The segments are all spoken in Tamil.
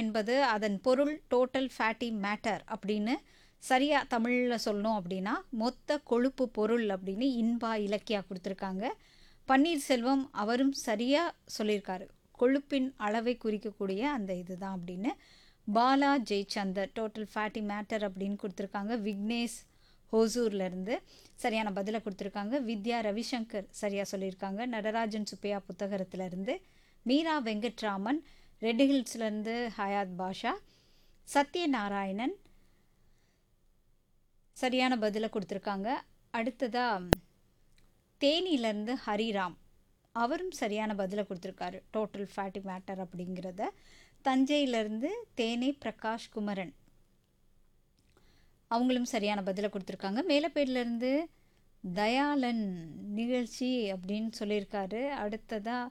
என்பது அதன் பொருள் டோட்டல் ஃபேட்டி மேட்டர் அப்படின்னு சரியாக தமிழில் சொல்லணும் அப்படின்னா மொத்த கொழுப்பு பொருள் அப்படின்னு இன்பா இலக்கியா கொடுத்துருக்காங்க பன்னீர்செல்வம் அவரும் சரியாக சொல்லியிருக்காரு கொழுப்பின் அளவை குறிக்கக்கூடிய அந்த இதுதான் அப்படின்னு Bala Jaichandar total fatty matter அப்படின்னு கொடுத்துருக்காங்க விக்னேஷ் ஹோசூர்லேருந்து சரியான பதிலை கொடுத்துருக்காங்க வித்யா ரவிசங்கர் சரியாக சொல்லியிருக்காங்க நடராஜன் சுப்பையா புத்தகத்திலேருந்து மீரா வெங்கட்ராமன் ரெட் ஹில்ஸ்லேருந்து ஹயாத் பாஷா சத்யநாராயணன் சரியான பதிலை கொடுத்துருக்காங்க அடுத்ததாக தேனியிலேருந்து ஹரிராம் அவரும் சரியான பதிலை கொடுத்துருக்காரு டோட்டல் ஃபேட்டி மேட்டர் அப்படிங்கிறத தஞ்சையிலேருந்து தேனே பிரகாஷ் குமரன் அவங்களும் சரியான பதிலை கொடுத்துருக்காங்க மேலப்பேட்லேருந்து தயாளன் நிகழ்ச்சி அப்படின்னு சொல்லியிருக்காரு அடுத்ததாக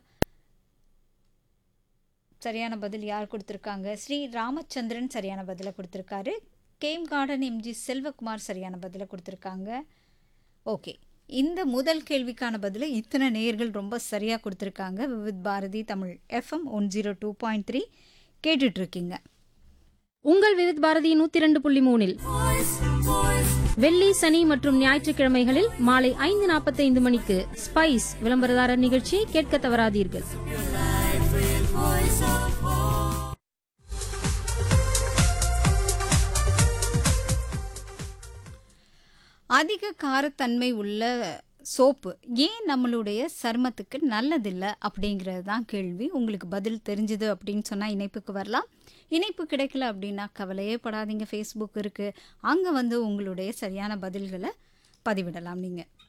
சரியான பதில் யார் கொடுத்துருக்காங்க ஸ்ரீ ராமச்சந்திரன் சரியான பதிலை கொடுத்துருக்காரு கேம் கார்டன் எம்ஜி செல்வகுமார் சரியான பதிலை கொடுத்துருக்காங்க ஓகே இந்த முதல் கேள்விக்கான பதிலை இத்தனை நேயர்கள் ரொம்ப சரியாக கொடுத்துருக்காங்க Vividh Bharati Tamil FM one zero two point three கேட்டுட்ருக்கீங்க உங்கள் விவித் பாரதி நூத்தி இரண்டு புள்ளி மூணில் வெள்ளி சனி மற்றும் ஞாயிற்றுக்கிழமைகளில் மாலை ஐந்து நாற்பத்தைந்து மணிக்கு ஸ்பைஸ் விளம்பரதாரர் நிகழ்ச்சியை கேட்க தவறாதீர்கள் அதிக காரத்தன்மை உள்ள சோப்பு ஏன் நம்மளுடைய சருமத்துக்கு நல்லதில்லை அப்படிங்கிறது தான் கேள்வி உங்களுக்கு பதில் தெரிஞ்சுது அப்படின்னு சொன்னால் இணைப்புக்கு வரலாம் இணைப்பு கிடைக்கல அப்படின்னா கவலையே படாதீங்க ஃபேஸ்புக் இருக்குது அங்கே வந்து உங்களுடைய சரியான பதில்களை பதிவிடலாம் நீங்கள்